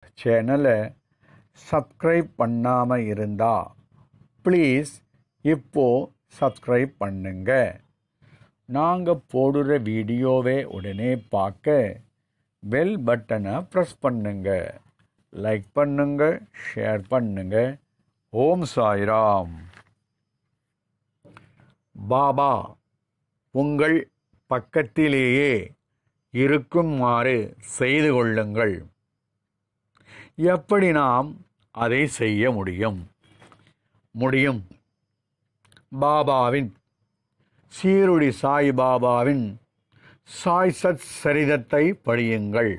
சேனலை சப்ஸ்கிரைப் பண்ணாமல் இருந்தா ப்ளீஸ் இப்போ சப்ஸ்கிரைப் பண்ணுங்க நாங்கள் போடுற வீடியோவை உடனே பார்க்க பெல் பட்டனை ப்ரெஸ் பண்ணுங்க லைக் பண்ணுங்க ஷேர் பண்ணுங்க ஓம் சாய்ராம் பாபா உங்கள் பக்கத்திலேயே இருக்குமாறு செய்து கொள்ளுங்கள் எப்படி நாம் அதை செய்ய முடியும் முடியும் பாபாவின் சீருடி சாய் பாபாவின் சாய் சத் சரிதத்தை படியுங்கள்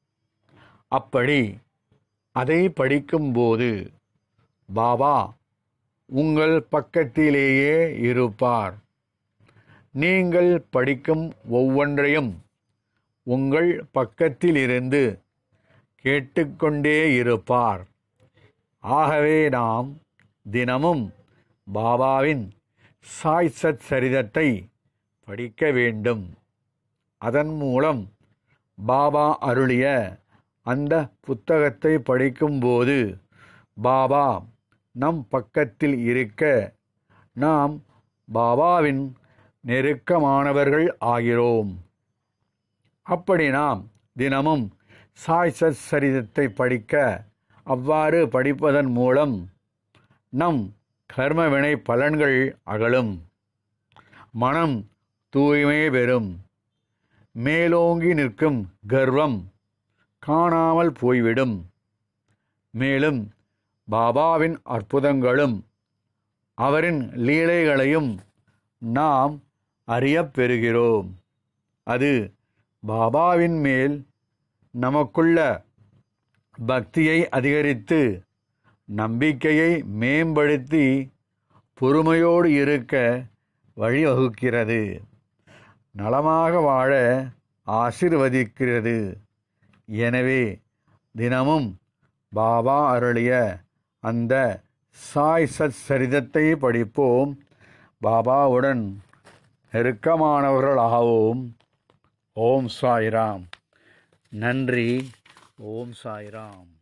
அப்படி அதை படிக்கும்போது பாபா உங்கள் பக்கத்திலேயே இருப்பார் நீங்கள் படிக்கும் ஒவ்வொன்றையும் உங்கள் பக்கத்திலிருந்து கேட்டுக்கொண்டே இருப்பார் ஆகவே நாம் தினமும் பாபாவின் சாய் சத் சரிதத்தை படிக்க வேண்டும் அதன் மூலம் பாபா அருளிய அந்த புத்தகத்தை படிக்கும்போது பாபா நம் பக்கத்தில் இருக்க நாம் பாபாவின் நெருக்கமானவர்கள் ஆகிறோம் அப்படி நாம் தினமும் சாய் சத் சரிதத்தை படிக்க அவ்வாறு படிப்பதன் மூலம் நம் கர்மவினை பலன்கள் அகலும் மனம் தூய்மை பெறும் மேலோங்கி நிற்கும் கர்வம் காணாமல் போய்விடும் மேலும் பாபாவின் அற்புதங்களும் அவரின் லீலைகளையும் நாம் அறியப் பெறுகிறோம் அது பாபாவின் மேல் நமக்குள்ள பக்தியை அதிகரித்து நம்பிக்கையை மேம்படுத்தி பொறுமையோடு இருக்க வழிவகுக்கிறது நலமாக வாழ ஆசிர்வதிக்கிறது எனவே தினமும் பாபா அருளிய அந்த சாய் சத் சரிதத்தை படிப்போம் பாபாவுடன் நெருக்கமானவர்களாகவும் ஓம் சாய்ராம் நன்றி ஓம் சாய்ராம்